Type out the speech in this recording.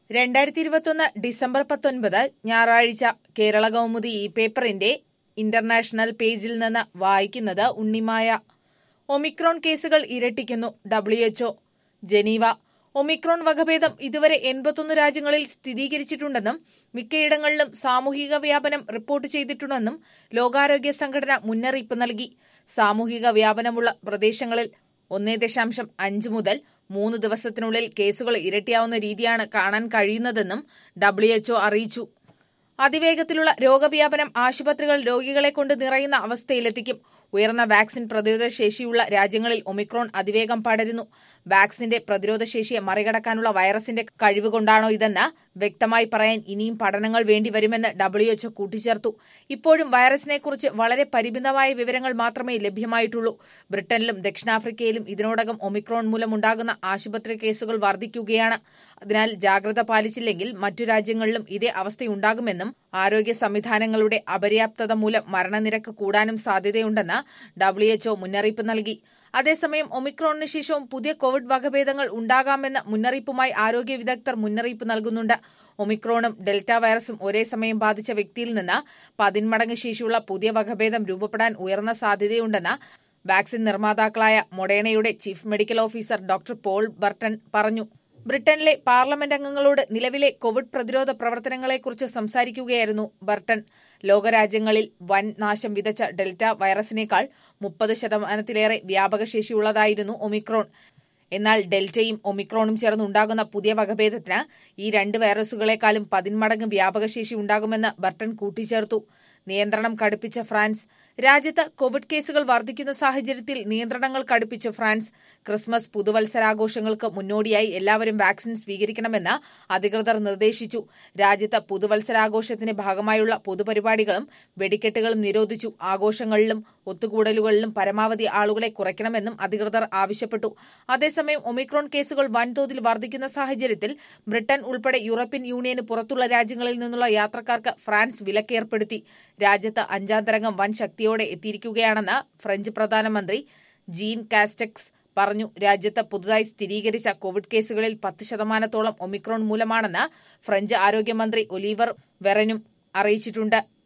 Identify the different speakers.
Speaker 1: രണ്ടായിരത്തി ഇരുപത്തൊന്ന് ഡിസംബർ പത്തൊൻപത് ഞായറാഴ്ച കേരള കൗമുദി ഈ പേപ്പറിന്റെ ഇന്റർനാഷണൽ പേജിൽ നിന്ന് വായിക്കുന്നത് ഉണ്ണിമായ ഒമിക്രോൺ കേസുകൾ ഇരട്ടിക്കുന്നു ഡബ്ല്യുഎച്ച്ഒ ജനീവ ഒമിക്രോൺ വകഭേദം ഇതുവരെ എൺപത്തൊന്ന് രാജ്യങ്ങളിൽ സ്ഥിരീകരിച്ചിട്ടുണ്ടെന്നും മിക്കയിടങ്ങളിലും സാമൂഹിക വ്യാപനം റിപ്പോർട്ട് ചെയ്തിട്ടുണ്ടെന്നും ലോകാരോഗ്യ സംഘടന മുന്നറിയിപ്പ് നൽകി സാമൂഹിക വ്യാപനമുള്ള പ്രദേശങ്ങളിൽ ഒന്നേ ദശാംശം അഞ്ച് മുതൽ മൂന്ന് ദിവസത്തിനുള്ളിൽ കേസുകൾ ഇരട്ടിയാവുന്ന രീതിയാണ് കാണാൻ കഴിയുന്നതെന്നും ഡബ്ല്യുഎച്ച്ഒ അറിയിച്ചു അതിവേഗത്തിലുള്ള രോഗവ്യാപനം ആശുപത്രികൾ രോഗികളെ കൊണ്ട് നിറയുന്ന അവസ്ഥയിലെത്തിക്കും ഉയർന്ന വാക്സിൻ പ്രതിരോധ ശേഷിയുള്ള രാജ്യങ്ങളിൽ ഒമിക്രോൺ അതിവേഗം പടരുന്നു വാക്സിന്റെ പ്രതിരോധ ശേഷിയെ മറികടക്കാനുള്ള വൈറസിന്റെ കഴിവ് കൊണ്ടാണോ ഇതെന്ന് വ്യക്തമായി പറയാൻ ഇനിയും പഠനങ്ങൾ വേണ്ടിവരുമെന്ന് ഡബ്ല്യുഎച്ച്ഒ കൂട്ടിച്ചേർത്തു ഇപ്പോഴും വൈറസിനെക്കുറിച്ച് വളരെ പരിമിതമായ വിവരങ്ങൾ മാത്രമേ ലഭ്യമായിട്ടുള്ളൂ ബ്രിട്ടനിലും ദക്ഷിണാഫ്രിക്കയിലും ഇതിനോടകം ഒമിക്രോൺ മൂലമുണ്ടാകുന്ന ആശുപത്രി കേസുകൾ വർദ്ധിക്കുകയാണ് അതിനാൽ ജാഗ്രത പാലിച്ചില്ലെങ്കിൽ മറ്റു രാജ്യങ്ങളിലും ഇതേ അവസ്ഥയുണ്ടാകുമെന്നും ആരോഗ്യ സംവിധാനങ്ങളുടെ അപര്യാപ്തത മൂലം മരണനിരക്ക് കൂടാനും സാധ്യതയുണ്ടെന്ന് ഡബ്ല്യുഎച്ച്ഒ മുന്നറിയിപ്പ് നൽകി അതേസമയം ഒമിക്രോണിന് ശേഷവും പുതിയ കോവിഡ് വകഭേദങ്ങൾ ഉണ്ടാകാമെന്ന മുന്നറിയിപ്പുമായി ആരോഗ്യ വിദഗ്ധർ മുന്നറിയിപ്പ് നൽകുന്നുണ്ട് ഒമിക്രോണും ഡെൽറ്റ വൈറസും ഒരേ സമയം ബാധിച്ച വ്യക്തിയിൽ നിന്ന് പതിന്മടങ്ങ് ശേഷിയുള്ള പുതിയ വകഭേദം രൂപപ്പെടാൻ ഉയർന്ന സാധ്യതയുണ്ടെന്ന് വാക്സിൻ നിർമ്മാതാക്കളായ മൊഡേണയുടെ chief medical officer doctor Paul Burton പറഞ്ഞു ബ്രിട്ടനിലെ പാർലമെന്റ് അംഗങ്ങളോട് നിലവിലെ കോവിഡ് പ്രതിരോധ പ്രവർത്തനങ്ങളെക്കുറിച്ച് സംസാരിക്കുകയായിരുന്നു ബർട്ടൺ ലോകരാജ്യങ്ങളിൽ വൻ നാശം വിതച്ച ഡെൽറ്റ വൈറസിനേക്കാൾ മുപ്പത് ശതമാനത്തിലേറെ വ്യാപകശേഷിയുള്ളതായിരുന്നു ഒമിക്രോൺ എന്നാൽ ഡെൽറ്റയും ഒമിക്രോണും ചേർന്നുണ്ടാകുന്ന പുതിയ വകഭേദത്തിന് ഈ രണ്ട് വൈറസുകളെക്കാളും പതിന്മടങ്ങ് വ്യാപകശേഷി ഉണ്ടാകുമെന്ന് ബർട്ടൺ കൂട്ടിച്ചേർത്തു നിയന്ത്രണം കടുപ്പിച്ച ഫ്രാൻസ് രാജ്യത്ത് കോവിഡ് കേസുകൾ വർദ്ധിക്കുന്ന സാഹചര്യത്തിൽ നിയന്ത്രണങ്ങൾ കടുപ്പിച്ച ഫ്രാൻസ് ക്രിസ്മസ് പുതുവത്സരാഘോഷങ്ങൾക്ക് മുന്നോടിയായി എല്ലാവരും വാക്സിൻ സ്വീകരിക്കണമെന്ന് അധികൃതർ നിർദ്ദേശിച്ചു രാജ്യത്ത് പുതുവത്സരാഘോഷത്തിന്റെ ഭാഗമായുള്ള പൊതുപരിപാടികളും വെടിക്കെട്ടുകളും നിരോധിച്ചു ആഘോഷങ്ങളിലും ഒത്തുകൂടലുകളിലും പരമാവധി ആളുകളെ കുറയ്ക്കണമെന്നും അധികൃതർ ആവശ്യപ്പെട്ടു അതേസമയം ഒമിക്രോൺ കേസുകൾ വൻതോതിൽ വർദ്ധിക്കുന്ന സാഹചര്യത്തിൽ ബ്രിട്ടൻ ഉൾപ്പെടെ യൂറോപ്യൻ യൂണിയന് പുറത്തുള്ള രാജ്യങ്ങളിൽ നിന്നുള്ള യാത്രക്കാർക്ക് ഫ്രാൻസ് വിലക്കേർപ്പെടുത്തി രാജ്യത്ത് അഞ്ചാം തരംഗം വൻ ശക്തിയോടെ എത്തിയിരിക്കുകയാണെന്ന് ഫ്രഞ്ച് പ്രധാനമന്ത്രി ജീൻ കാസ്റ്റക്സ് പറഞ്ഞു രാജ്യത്ത് പുതുതായി സ്ഥിരീകരിച്ച കോവിഡ് കേസുകളിൽ പത്ത് ശതമാനത്തോളം ഒമിക്രോൺ മൂലമാണെന്ന് ഫ്രഞ്ച് ആരോഗ്യമന്ത്രി ഒലീവർ വെറനും അറിയിച്ചിട്ടുണ്ട്